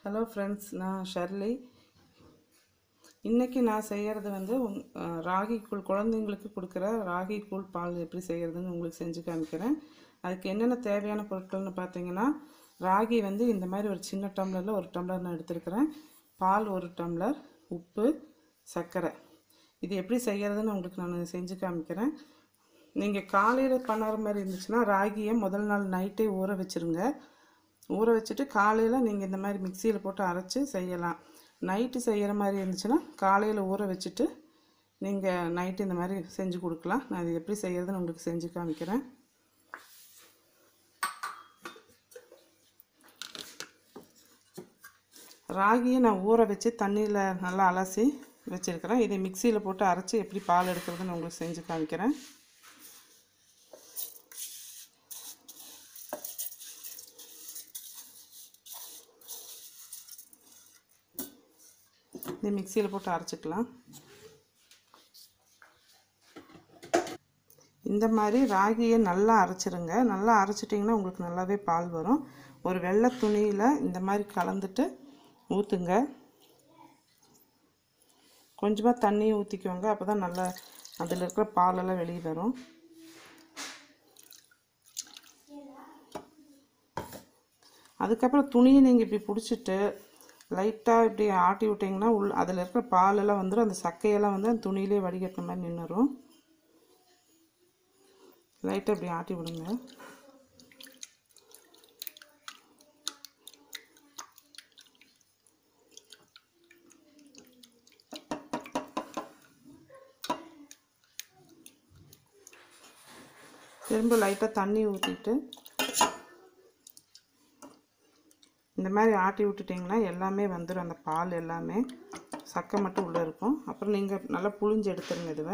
hello friends நான் Shirley இன்றைக்கி நான் செய்கிறது வந்து உங்- அஹ், ராகி கூழ் குழந்தைங்களுக்கு கொடுக்குற ராகி கூழ் பால் எப்படி செய்கிறதுன்னு உங்களுக்கு செஞ்சு காமிக்கிறேன் அதுக்கு என்னென்ன தேவையான பொருட்கள்னு பார்த்தீங்கன்னா ராகி வந்து இந்த மாதிரி ஒரு சின்ன டம்ளரில் ஒரு டம்ளர் நான் எடுத்துருக்கிறேன் பால் ஒரு டம்ளர் உப்பு சர்க்கரை இது எப்படி செய்கிறதுன்னு உங்களுக்கு நான் செஞ்சு காமிக்கிறேன் நீங்கள் காலையில் பண்ணுற மாதிரி இருந்துச்சுன்னா ராகியை முதல் நாள் நைட்டே ஊற வச்சுருங்க ஊற வச்சுட்டு காலையில் நீங்கள் இந்த மாதிரி மிக்சியில் போட்டு அரைச்சி செய்யலாம் நைட்டு செய்கிற மாதிரி இருந்துச்சுன்னா காலையில் ஊற வச்சுட்டு நீங்கள் நைட்டு இந்த மாதிரி செஞ்சு கொடுக்கலாம் நான் இது எப்படி செய்கிறதுன்னு உங்களுக்கு செஞ்சு காமிக்கிறேன் ராகியை நான் ஊற வச்சு தண்ணியில் நல்லா அலசி வச்சுருக்கிறேன் இதை மிக்சியில் போட்டு அரைச்சி எப்படி பால் எடுக்கிறதுன்னு உங்களுக்கு செஞ்சு காமிக்கிறேன் இது மிக்சியில் போட்டு அரைச்சிக்கலாம் இந்த மாதிரி ராகியை நல்லா அரைச்சிருங்க நல்லா அரைச்சிட்டிங்கன்னா உங்களுக்கு நல்லாவே பால் வரும் ஒரு வெள்ளை துணியில் இந்த மாதிரி கலந்துட்டு ஊற்றுங்க கொஞ்சமாக தண்ணி ஊற்றிக்கோங்க அப்போ தான் நல்லா அதில் இருக்கிற பாலெல்லாம் வெளியே வரும் அதுக்கப்புறம் துணியை நீங்கள் இப்படி பிடிச்சிட்டு லைட்டாக இப்படி ஆட்டி விட்டிங்கன்னா உள் அதில் இருக்கிற பாலெல்லாம் வந்துடும் அந்த சக்கையெல்லாம் வந்து அந்த துணியிலே வடிகட்டின மாதிரி நின்றுரும் லைட்டாக இப்படி ஆட்டி விடுங்க திரும்ப லைட்டாக தண்ணி ஊற்றிட்டு இந்த மாதிரி ஆட்டி விட்டுட்டிங்கன்னா எல்லாமே வந்துடும் அந்த பால் எல்லாமே சக்கை மட்டும் உள்ளே இருக்கும் அப்புறம் நீங்கள் நல்லா புழிஞ்சு எடுத்துருங்க இதுவை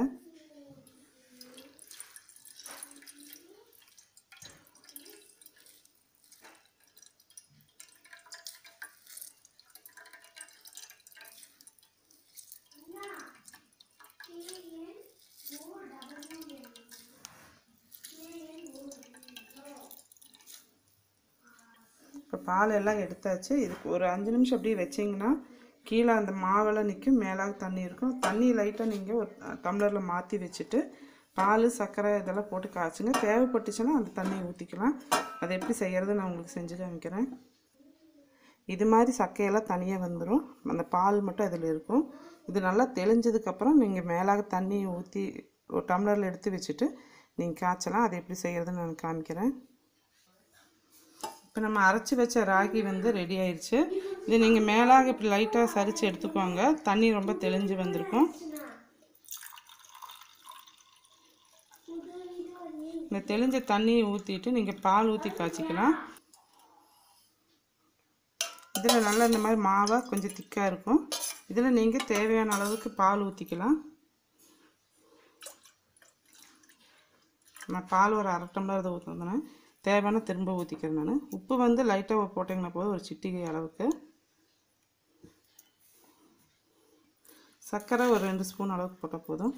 இப்போ பால் எல்லாம் எடுத்தாச்சு இதுக்கு ஒரு அஞ்சு நிமிஷம் அப்படியே வச்சிங்கன்னா கீழே அந்த மாவெல்லாம் நிற்கும் மேலாக தண்ணி இருக்கும் தண்ணி லைட்டாக நீங்கள் ஒரு டம்ளரில் மாற்றி வச்சுட்டு பால் சர்க்கரை இதெல்லாம் போட்டு காய்ச்சுங்க தேவைப்பட்டுச்சுன்னா அந்த தண்ணியை ஊற்றிக்கலாம் அதை எப்படி செய்கிறது நான் உங்களுக்கு செஞ்சு காமிக்கிறேன் இது மாதிரி சக்கையெல்லாம் தனியாக வந்துடும் அந்த பால் மட்டும் அதில் இருக்கும் இது நல்லா தெளிஞ்சதுக்கப்புறம் நீங்கள் மேலாக தண்ணி ஊற்றி ஒரு டம்ளரில் எடுத்து வச்சுட்டு நீங்கள் காய்ச்சலாம் அதை எப்படி செய்கிறதுன்னு நான் காமிக்கிறேன் இப்போ நம்ம அரைச்சி வச்ச ராகி வந்து ரெடி ஆயிடுச்சு இது நீங்கள் மேலாக இப்படி லைட்டாக சரித்து எடுத்துக்கோங்க தண்ணி ரொம்ப தெளிஞ்சு வந்திருக்கும் இந்த தெளிஞ்ச தண்ணியை ஊற்றிட்டு நீங்கள் பால் ஊற்றி காய்ச்சிக்கலாம் இதில் நல்லா இந்த மாதிரி மாவாக கொஞ்சம் திக்காக இருக்கும் இதில் நீங்கள் தேவையான அளவுக்கு பால் ஊற்றிக்கலாம் நான் பால் ஒரு அரை டம்ளர் இதை ஊற்றுனேன் தேவையான திரும்ப ஊற்றிக்கிறேன் நான் உப்பு வந்து லைட்டாக போட்டிங்கன்னா போதும் ஒரு சிட்டிகை அளவுக்கு சர்க்கரை ஒரு ரெண்டு ஸ்பூன் அளவுக்கு போட்டால் போதும்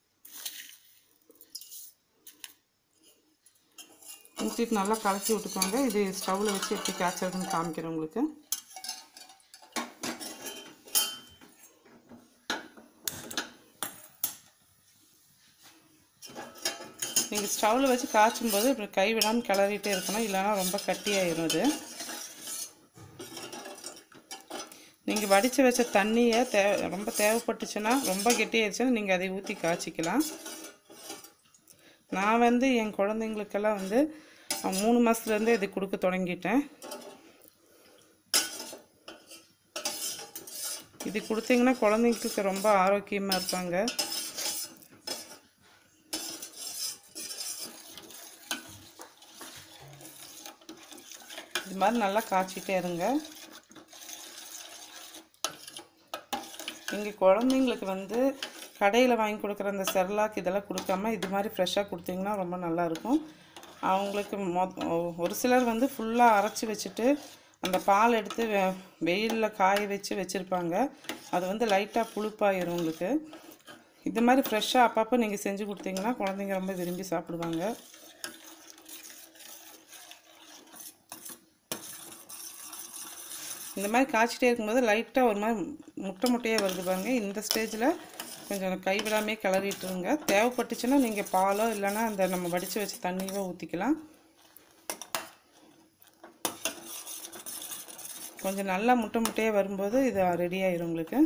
ஊற்றிட்டு நல்லா கலக்கி விட்டுக்கோங்க இது ஸ்டவ்வில் வச்சு எப்படி காய்ச்சறதுன்னு காமிக்கிறேன் உங்களுக்கு நீங்கள் ஸ்டவ்வில் வச்சு காய்ச்சும் போது இப்படி கை விடாமல் கிளறிட்டே இருக்கணும் இல்லைன்னா ரொம்ப கட்டியாயிரும் இது நீங்கள் வடித்து வச்ச தண்ணியை தே ரொம்ப தேவைப்பட்டுச்சுன்னா ரொம்ப கெட்டியாயிடுச்சுன்னா நீங்கள் அதை ஊற்றி காய்ச்சிக்கலாம் நான் வந்து என் குழந்தைங்களுக்கெல்லாம் வந்து அஹ், மூணு மாதத்துலேருந்தே இது கொடுக்க தொடங்கிட்டேன் இது கொடுத்தீங்கன்னா குழந்தைங்களுக்கு ரொம்ப ஆரோக்கியமாக இருப்பாங்க இது மாதிரி நல்லா காய்ச்சிட்டே இருங்க நீங்கள் குழந்தைங்களுக்கு வந்து கடையில் வாங்கி கொடுக்குற அந்த செர்லாக் இதெல்லாம் கொடுக்காம இது மாதிரி ஃப்ரெஷ்ஷாக கொடுத்தீங்கன்னா ரொம்ப நல்லாயிருக்கும் அவங்களுக்கு மொ ஒரு சிலர் வந்து ஃபுல்லாக அரைச்சி வச்சுட்டு அந்த பால் எடுத்து வெ வெயிலில் காய வச்சு வச்சுருப்பாங்க அது வந்து லைட்டாக புளிப்பாயிரும் உங்களுக்கு இது மாதிரி ஃப்ரெஷ்ஷாக அப்பப்போ நீங்கள் செஞ்சு கொடுத்தீங்கன்னா குழந்தைங்க ரொம்ப விரும்பி சாப்பிடுவாங்க இந்த மாதிரி காய்ச்சிட்டே இருக்கும்போது லைட்டாக ஒரு மாதிரி முட்டை முட்டையாக வருது பாருங்க இந்த ஸ்டேஜில் கொஞ்சம் கைவிடாமே கிளறிட்டுருங்க தேவைப்பட்டுச்சுன்னா நீங்கள் பாலோ இல்லைன்னா அந்த நம்ம வடித்து வச்ச தண்ணியோ ஊற்றிக்கலாம் கொஞ்சம் நல்லா முட்டை முட்டையாக வரும்போது இது ரெடி ஆயிரும் உங்களுக்கு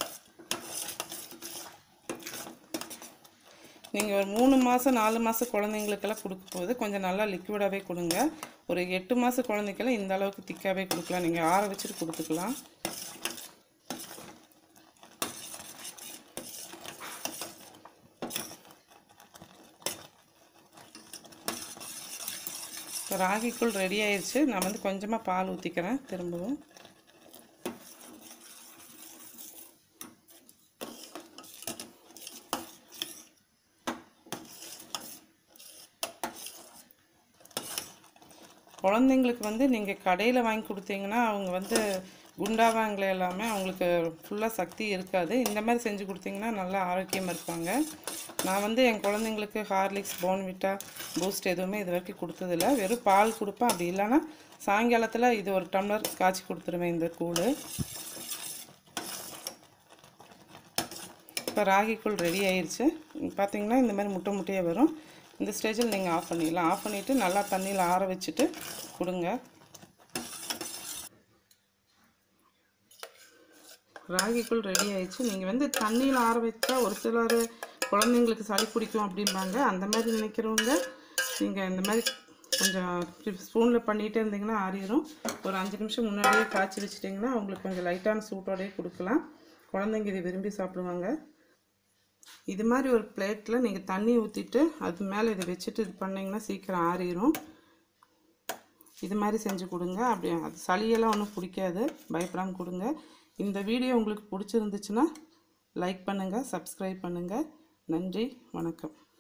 நீங்கள் ஒரு மூணு மாதம் நாலு மாதம் குழந்தைங்களுக்கெல்லாம் கொடுக்கும்போது கொஞ்சம் நல்லா லிக்விடாகவே கொடுங்க ஒரு எட்டு மாத குழந்தைக்கெல்லாம் இந்த அளவுக்கு திக்காகவே கொடுக்கலாம் நீங்கள் ஆற வச்சுட்டு கொடுத்துக்கலாம் இப்போ ராகிக்கூழ் ரெடி ஆயிடுச்சு நான் வந்து கொஞ்சமாக பால் ஊற்றிக்கிறேன் திரும்பவும் குழந்தைங்களுக்கு வந்து நீங்கள் கடையில் வாங்கி கொடுத்தீங்கன்னா அவங்க வந்து குண்டாவாங்களே எல்லாமே அவங்களுக்கு ஃபுல்லாக சக்தி இருக்காது இந்த மாதிரி செஞ்சு கொடுத்தீங்கன்னா நல்லா ஆரோக்கியமாக இருப்பாங்க நான் வந்து என் குழந்தைங்களுக்கு ஹார்லிக்ஸ் போன்விட்டா பூஸ்ட் எதுவுமே இது வரைக்கும் கொடுத்ததில்ல வெறும் பால் கொடுப்பேன் அப்படி இல்லைன்னா சாயங்காலத்தில் இது ஒரு டம்ளர் காய்ச்சி கொடுத்துருவேன் இந்த கூழ் இப்போ ராகிக்கூழ் ரெடி ஆயிடுச்சு பார்த்தீங்கன்னா இந்த மாதிரி முட்டை முட்டையாக வரும் இந்த ஸ்டேஜில் நீங்கள் ஆஃப் பண்ணிடலாம் ஆஃப் பண்ணிவிட்டு நல்லா தண்ணியில் ஆற வச்சுட்டு கொடுங்க ராகிக்கூழ் ரெடி ஆயிடுச்சு நீங்கள் வந்து தண்ணியில் ஆற வச்சா ஒரு சிலர் குழந்தைங்களுக்கு சளி பிடிக்கும் அப்படிம்பாங்க அந்த மாதிரி நினைக்கிறவங்க நீங்கள் இந்த மாதிரி கொஞ்சம் ஸ்பூனில் பண்ணிகிட்டே இருந்தீங்கன்னா ஆறிடும் ஒரு அஞ்சு நிமிஷம் முன்னாடியே காய்ச்சி வச்சிட்டிங்கன்னா அவங்களுக்கு கொஞ்சம் லைட்டான சூட்டோடயே கொடுக்கலாம் குழந்தைங்க இதை விரும்பி சாப்பிடுவாங்க இது மாதிரி ஒரு பிளேட்டில் நீங்கள் தண்ணி ஊற்றிட்டு அது மேலே இதை வச்சுட்டு இது பண்ணிங்கன்னா சீக்கிரம் ஆறிடும் இது மாதிரி செஞ்சு கொடுங்க அப்படி அது சளியெல்லாம் ஒன்றும் பிடிக்காது பயப்படாமல் கொடுங்க இந்த வீடியோ உங்களுக்கு பிடிச்சிருந்துச்சுன்னா லைக் பண்ணுங்கள் சப்ஸ்கிரைப் பண்ணுங்கள் நன்றி வணக்கம்